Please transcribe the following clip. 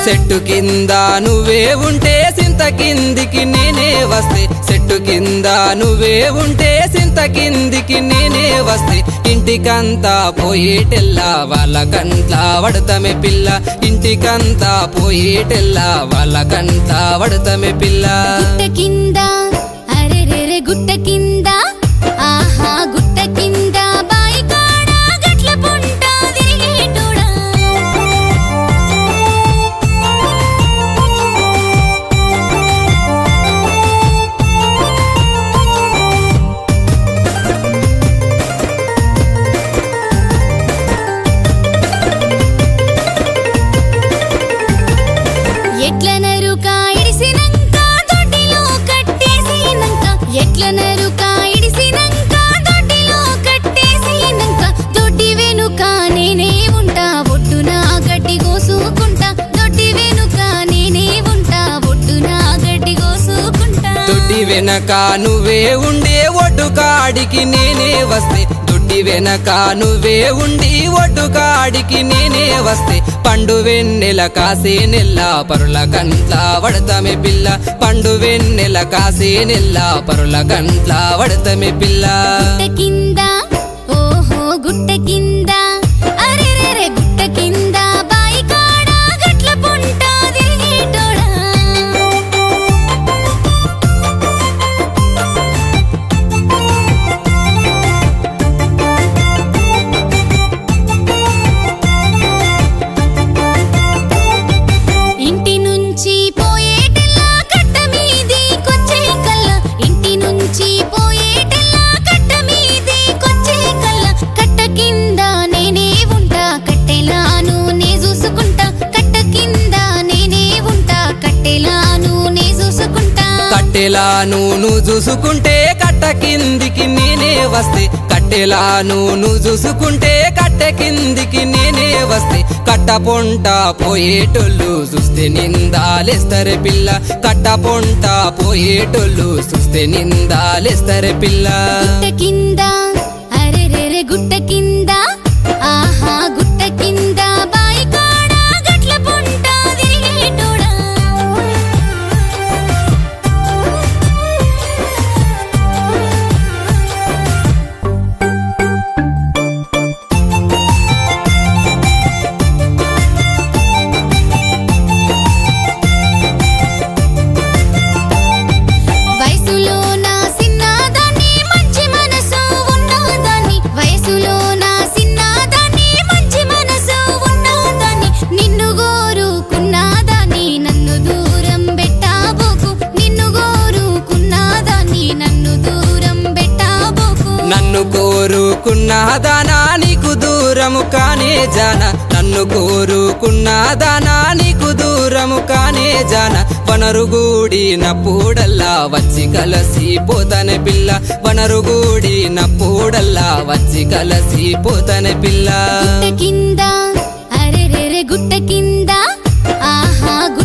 చెట్టు కింద నువ్వే ఉంటే సింత కిందికి నేనే వస్తే చెట్టు కింద నువ్వే ఉంటే సింత కిందికి నేనే వస్తే ఇంటికంతా పోయేటెల్లా వాళ్ళ కంట్ల వడతమే పిల్ల ఇంటికంతా పోయేటెల్లా వాళ్ళ కంట్ల వడతమే పిల్ల గుట్ట కింద అరెరెరె గుట్ట కింద ఆహా గుట్ట కింద బాయి కాడ గట్ల పుంట తిరిగేటోడా ఎట్ల నరుక ఇడిసినంక దొడ్డిలో కట్టేసినంక ఎట్ల నరుక ఇడిసినంక దొడ్డిలో కట్టేసినంక దొడ్డి వెనుక నేనే ఉంటా ఒడ్డున గడ్డి కోసుకుంటా దొడ్డి వెనుక నేనే ఉంటా ఒడ్డున గడ్డి కోసుకుంటా దొడ్డి వెనక నువ్వే ఉండే ఒడ్డు కాడికి నేనే వస్తే దొడ్డి వెనక నువ్వే ఉండి ఒడ్డు కాడికి నేనే వస్తే పండు వెన్నెల కాసే నెల్ల పరుల కంట్ల వడతమే పిల్ల పండు వెన్నెల కాసే నెల్ల పరుల కంట్ల వడతమే పిల్ల గుట్ట కింద ఓహో గుట్ట కింద అరెరెరె గుట్ట కింద బాయి కాడ గట్ల పుంట తిరిగేటోడా ఇంటి నుంచి పోయేటెల్లా కట్ట మీది కొచ్చే కల్ల ఇంటి నుంచి పోయేటెల్లా కట్ట మీది కొచ్చే కల్ల కట్ట కింద నేనే ఉంటా కట్టెలాను నే చూసుకుంటా కట్ట కింద నేనే ఉంటా కట్టెలాను నే చూసుకుంటా కట్టెలా నువ్వు చూసుకుంటే కట్ట కిందికి నేనే వస్తే కట్టెలా నువ్వు చూసుకుంటే కట్టె కిందికి నేనే వస్తే కట్ట పొంట పోయేటోళ్ళు చూస్తే నిందాలేస్తరే పిల్ల కట్ట పొంట పోయేటోళ్ళు చూస్తే నిందాలేస్తరే పిల్ల గుట్ట కింద అరెరెరె గుట్ట కింద ఆహా గుట్ట కింద బాయి కాడ గట్ల పుంట తిరిగేటోడా వయసులో నా సిన్నదాన్ని మంచి మనసు ఉన్నదాన్ని వయసులో నా సిన్నదాన్ని మంచి మనసు ఉన్నదాన్ని నిన్ను గోరుకున్నదాన్ని నన్ను దూరం పెట్టాబోకు నిన్ను గోరుకున్నదాన్ని నన్ను దూరం పెట్టాబోకు నన్ను కోరుకున్నదానా నీకు దూరము కానే జాన నన్ను కోరుకున్నదానా నీకు దూరము కానే జాన వనరుగుడిన పూడల్లా వచ్చి కలసి పోతనే పిల్ల వనరుగుడిన పూడల్లా వచ్చి కలసి పోతనే పిల్ల గుట్ట కింద అరెరెరె గుట్ట కింద ఆహా